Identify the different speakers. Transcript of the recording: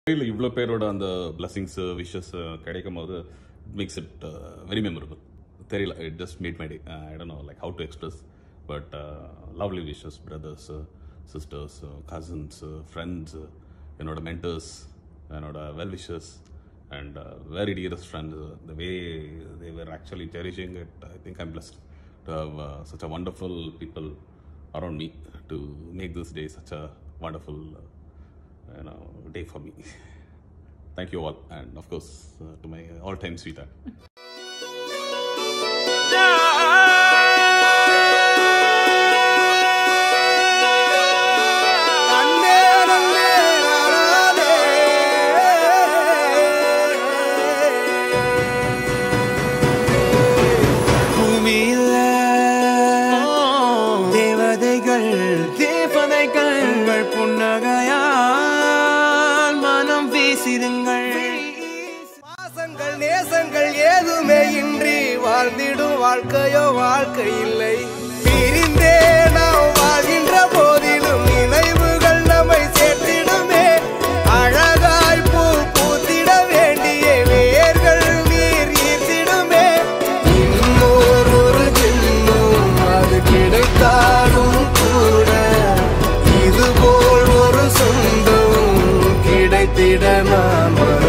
Speaker 1: இல்லை இவ்வளோ பேரோட அந்த பிளஸிங்ஸ் விஷஸ் கிடைக்கும் போது மேக்ஸ் இட் வெரி மெமரபிள் தெரியல it just made my day I don't know like how to express but lovely wishes brothers sisters cousins friends என்னோட mentors என்னோட well wishes and very dearest friends the way they were actually cherishing it I think I'm blessed to have such a wonderful people around me to make this day such a wonderful uh, you know, day for me. Thank you all, and of course uh, to my all-time sweetheart.
Speaker 2: பூமியில தேவதைகள் தேவதைகள் உங்கள் புன்னகையால் மனம் வீசிடுங்கள்
Speaker 3: பாசங்கள் நேசங்கள் ஏதுமே இன்றி வாழ்ந்திடும் வாழ்க்கையோ வாழ்க்கை இல்லை பிரிந்தே நாம் வாழ்கின்ற போதிலும் நினைவுகள் நம்மை சேர்த்திடுமே அழகாய் பூ பூத்திட வேண்டிய வேர்கள் நீர் ஈர்த்திடுமே இன்னொரு ஒரு ஜென்மம் அது கிடைத்தாலும் கூட இதுபோல் ஒரு சொந்தம் கிடைத்திட நான்